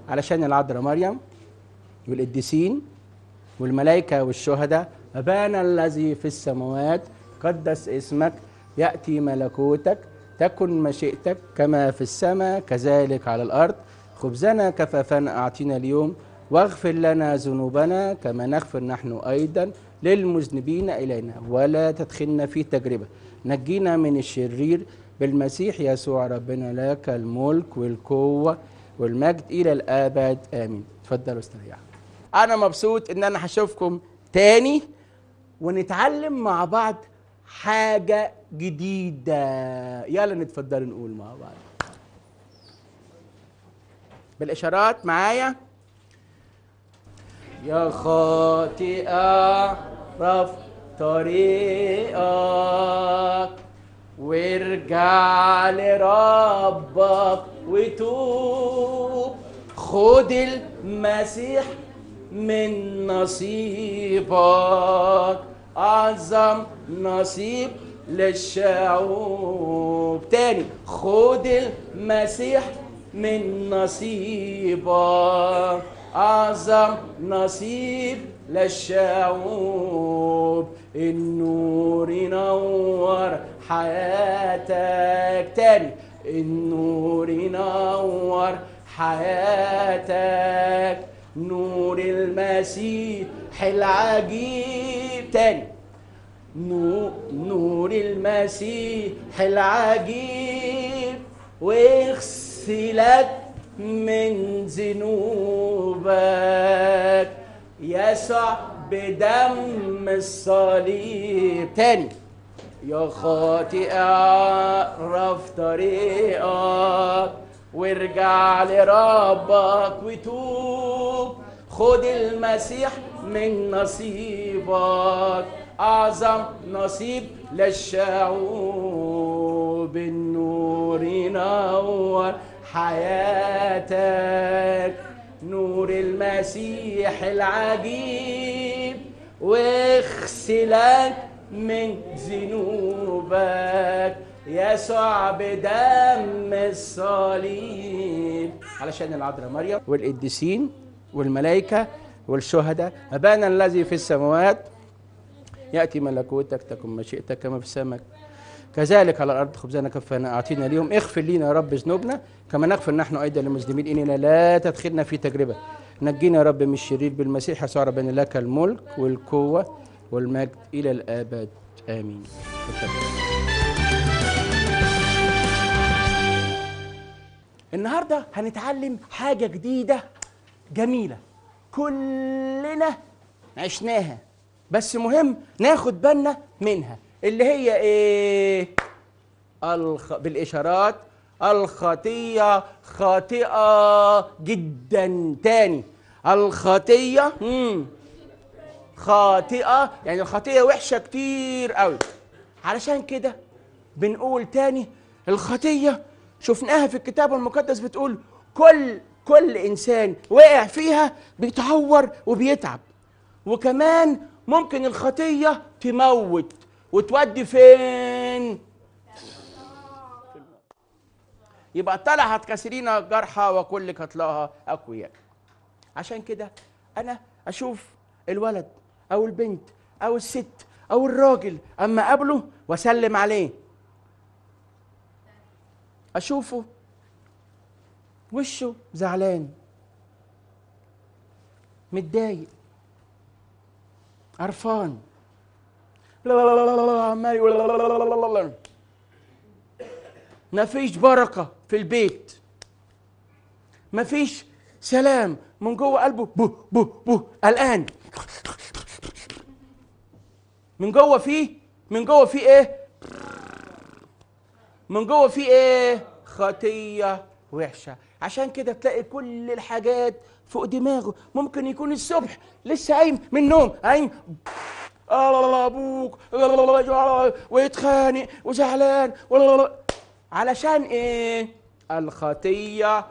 علشان العذراء مريم والقديسين والملائكة والشهداء أبانا الذي في السماوات قدس اسمك يأتي ملكوتك تكن مشيئتك كما في السماء كذلك على الأرض خبزنا كفافنا أعطينا اليوم واغفر لنا ذنوبنا كما نغفر نحن أيضا للمذنبين إلينا ولا تدخلنا في تجربة نجينا من الشرير بالمسيح يسوع ربنا لك الملك والقوة والمجد إلى الآبد آمين تفضلوا استريحوا أنا مبسوط إن أنا هشوفكم تاني ونتعلم مع بعض حاجة جديدة يلا نتفضلوا نقول مع بعض بالإشارات معايا يا خاطئ اعرف طريقك وارجع لربك وتوب خد المسيح من نصيبك أعظم نصيب للشعوب تاني خد المسيح من نصيبك أعظم نصيب للشعوب النور ينور حياتك تاني النور ينور حياتك نور المسيح العجيب تاني نو- نور المسيح العجيب واغسلك من ذنوبك يسوع بدم الصليب تاني يا خاطئ اعرف طريقك وارجع لربك وتوب خد المسيح من نصيبك اعظم نصيب للشعوب النور ينور حياتك نور المسيح العجيب واغسلك من ذنوبك يسوع بدم الصليب علشان العذراء مريم والقديسين والملائكة والشهداء أبانا الذي في السماوات يأتي ملكوتك تكن مشيئتك كما في السماء كذلك على الأرض خبزنا كفانا أعطينا اليوم اغفر لنا يا رب ذنوبنا كما نغفر نحن أيضا للمسلمين إننا لا تدخلنا في تجربة نجينا يا رب من الشرير بالمسيح يسوع ربنا لك الملك والقوة والمجد إلى الآبد آمين تفضل. النهارده هنتعلم حاجة جديدة جميلة كلنا عشناها بس مهم ناخد بالنا منها اللي هي ايه الخ... بالاشارات الخطيه خاطئه جدا تاني الخطيه مم. خاطئه يعني الخطيه وحشه كتير قوي علشان كده بنقول تاني الخطيه شفناها في الكتاب المقدس بتقول كل كل انسان وقع فيها بيتهور وبيتعب وكمان ممكن الخطيه تموت وتودي فين يبقى طلعت كثيرين جرحى وكل قتلاها اقوياء عشان كده انا اشوف الولد او البنت او الست او الراجل اما اقابله واسلم عليه اشوفه وشه زعلان متضايق قرفان لا لا لا لا لا عمال يقول لا لا لا لا لا لا لا. مفيش بركة في البيت مفيش سلام من جوه قلبه بو بو بو قلقان من جوه فيه من جوه فيه ايه من جوه فيه ايه خطيه وحشه عشان كده تلاقي كل الحاجات فوق دماغه ممكن يكون الصبح لسه قايم من النوم قايم آه لا لا لا ابوك لا لا لا لا ويتخانق وزعلان ولا لا لا علشان ايه الخطيه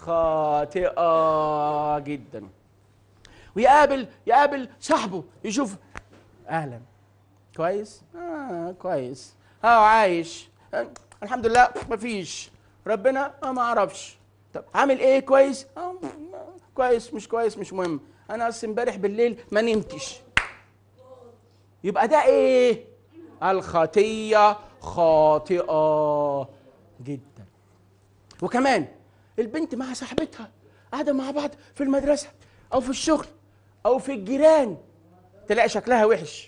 خاطئه جدا ويقابل يقابل صاحبه يشوف اهلا كويس اه كويس اه عايش آه الحمد لله مفيش ربنا آه ما اعرفش طب عامل ايه كويس آه كويس مش كويس مش مهم انا اصل امبارح بالليل ما نمتش يبقى ده ايه الخطيه خاطئه جدا وكمان البنت مع صاحبتها قاعده مع بعض في المدرسه او في الشغل او في الجيران تلاقي شكلها وحش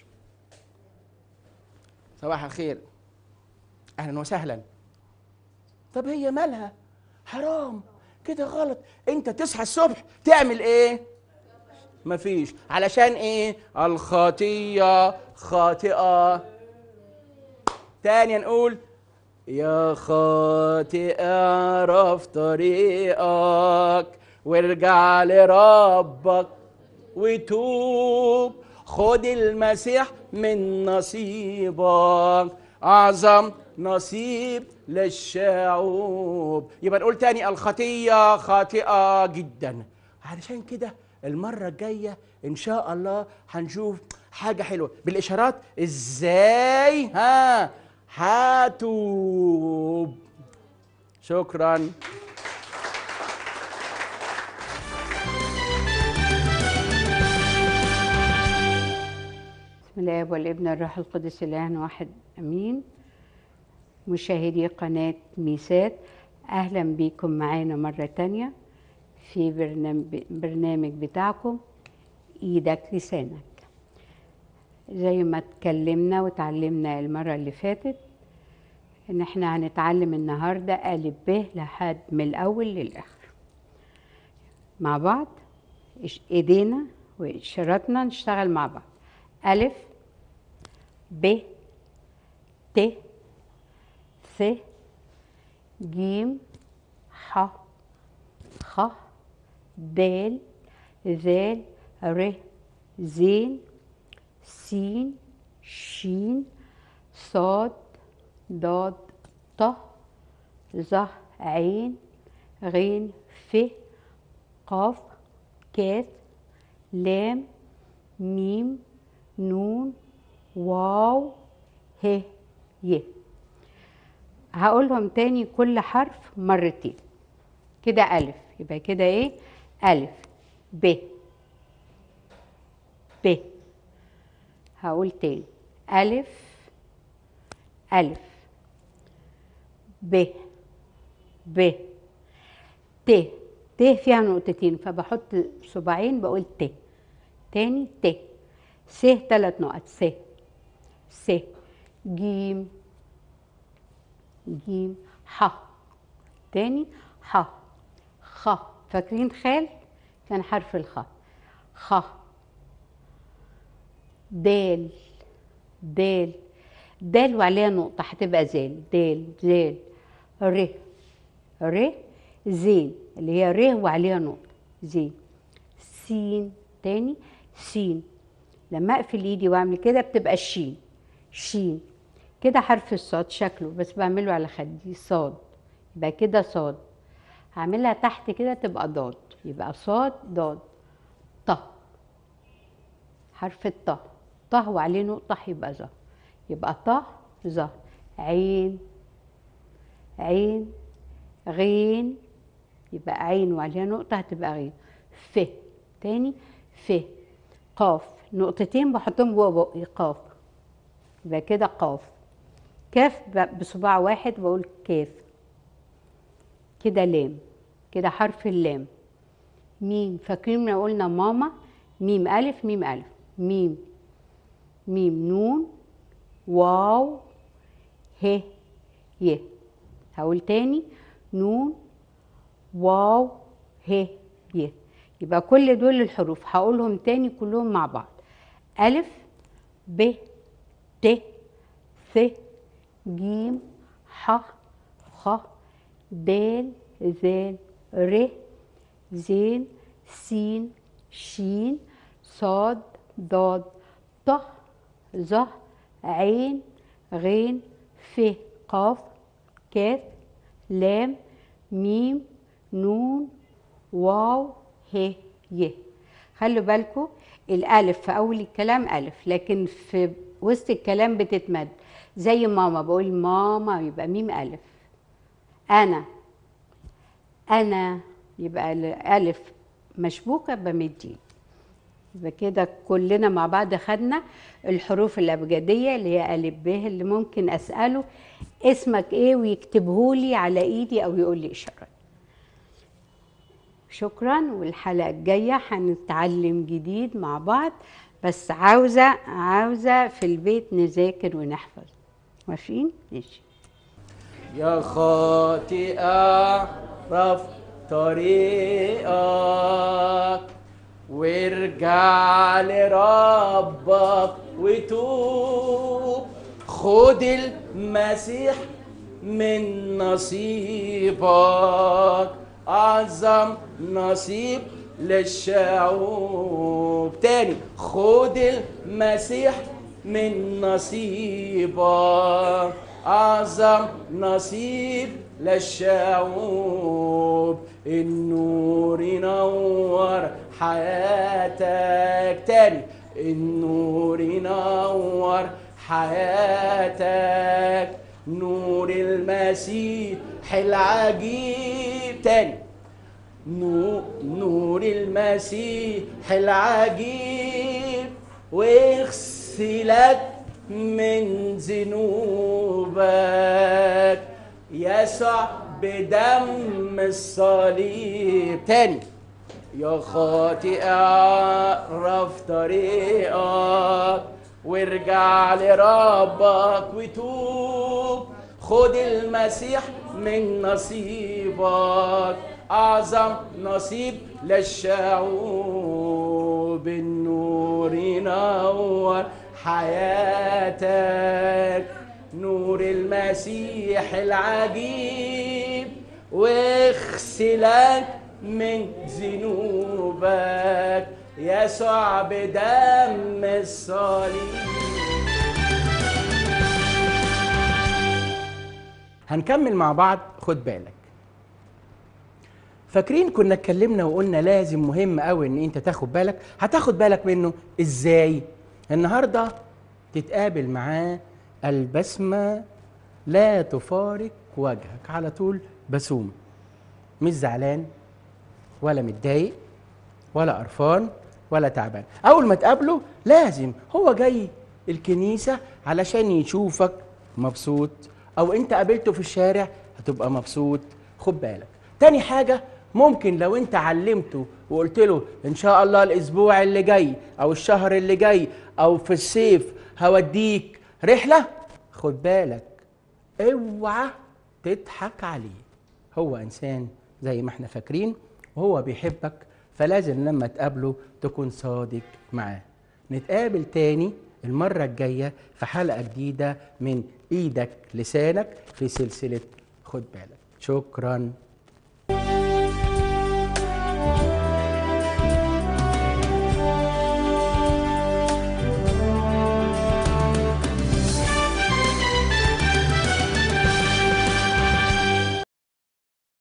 صباح الخير اهلا وسهلا طب هي مالها حرام كده غلط انت تصحى الصبح تعمل ايه مفيش علشان ايه الخطيه خاطئه تاني نقول يا خاطئ اعرف طريقك وارجع لربك وتوب خد المسيح من نصيبك اعظم نصيب للشعوب يبقى نقول تاني الخطيه خاطئه جدا علشان كده المره الجايه ان شاء الله هنشوف حاجه حلوه بالاشارات ازاي ها هتوب شكرا بسم الله والابن الروح القدس اله واحد امين مشاهدي قناة ميسات اهلا بكم معانا مرة تانية في برنامج, برنامج بتاعكم ايدك لسانك زي ما اتكلمنا وتعلمنا المرة اللي فاتت ان احنا هنتعلم النهاردة ألف ب لحد من الاول للاخر مع بعض إش- ايدينا واشاراتنا نشتغل مع بعض ألف ب ت ث جيم ح خ د ذال ر زين سين شين صاد ضاد ط ظ عين غين ف قاف كاف لام ميم نون واو ه ي هقولهم تاني كل حرف مرتين كده ألف يبقى كده إيه ألف ب ب هقول تاني ألف ألف ب ب ت ت فيها نقطتين فبحط صباعين بقول ت تاني ت س ثلاث نقط س س جيم جيم ح تاني ح خ فاكرين خال كان حرف الخ خ دال دال دال وعليها نقطة هتبقى زال دال زال ر ر زين اللي هي ر وعليها نقطة زين سين تاني سين لما اقفل ايدي واعمل كده بتبقى شين شين كده حرف الصاد شكله بس بعمله على خدي صاد يبقى كده صاد هعملها تحت كده تبقى ضاد يبقى صاد ضاد ط حرف الط ط وعليه نقطة يبقى ظ يبقى ط ظ عين عين غين يبقى عين وعليها نقطة هتبقى غين ف تاني ف قاف نقطتين بحطهم جوه بقي قاف يبقى كده قاف كاف ب- بصباع واحد بقول كاف كده لام كده حرف اللام ميم فاكرين ما قلنا ماما ميم ألف ميم ألف ميم ميم نون واو ه ي هقول تاني نون واو ه ي يبقى كل دول الحروف هقولهم تاني كلهم مع بعض ألف ب ت ث جيم ح خ د ذال ر زين سين شين صاد ضاد ط ظ عين غين ف قاف كاف لام ميم نون واو ه ي خلوا بالكم الالف في اول الكلام الف لكن في وسط الكلام بتتمد زي ماما بقول ماما يبقى ميم الف انا انا يبقى الالف مشبوكه بمد ايدي يبقى كده كلنا مع بعض خدنا الحروف الابجديه اللي هي الف ب اللي ممكن اساله اسمك ايه ويكتبه لي على ايدي او يقول لي اشارات شكرا والحلقه الجايه هنتعلم جديد مع بعض بس عاوزه عاوزه في البيت نذاكر ونحفظ موافقين ماشي يا خاطئ اعرف طريقك وارجع لربك وتوب خد المسيح من نصيبك أعظم نصيب للشعوب تاني خد المسيح من نصيبك أعظم نصيب للشعوب النور ينور حياتك تاني النور ينور حياتك نور المسيح العجيب تاني نور, نور المسيح العجيب واغسلك من ذنوبك يسوع بدم الصليب تاني يا خاطئ اعرف طريقك وارجع لربك وتوب خد المسيح من نصيبك اعظم نصيب للشعوب النور ينور حياتك نور المسيح العجيب واغسلك من ذنوبك يسوع بدم الصليب هنكمل مع بعض خد بالك فاكرين كنا اتكلمنا وقلنا لازم مهم قوي ان انت تاخد بالك هتاخد بالك منه ازاي النهارده تتقابل معاه البسمه لا تفارق وجهك على طول بسوم مش زعلان ولا متضايق ولا قرفان ولا تعبان اول ما تقابله لازم هو جاي الكنيسه علشان يشوفك مبسوط او انت قابلته في الشارع هتبقى مبسوط خد بالك تاني حاجه ممكن لو انت علمته وقلت له ان شاء الله الاسبوع اللي جاي او الشهر اللي جاي او في الصيف هوديك رحله خد بالك اوعى تضحك عليه هو انسان زي ما احنا فاكرين وهو بيحبك فلازم لما تقابله تكون صادق معاه نتقابل تاني المرة الجاية في حلقة جديدة من ايدك لسانك في سلسلة خد بالك شكراً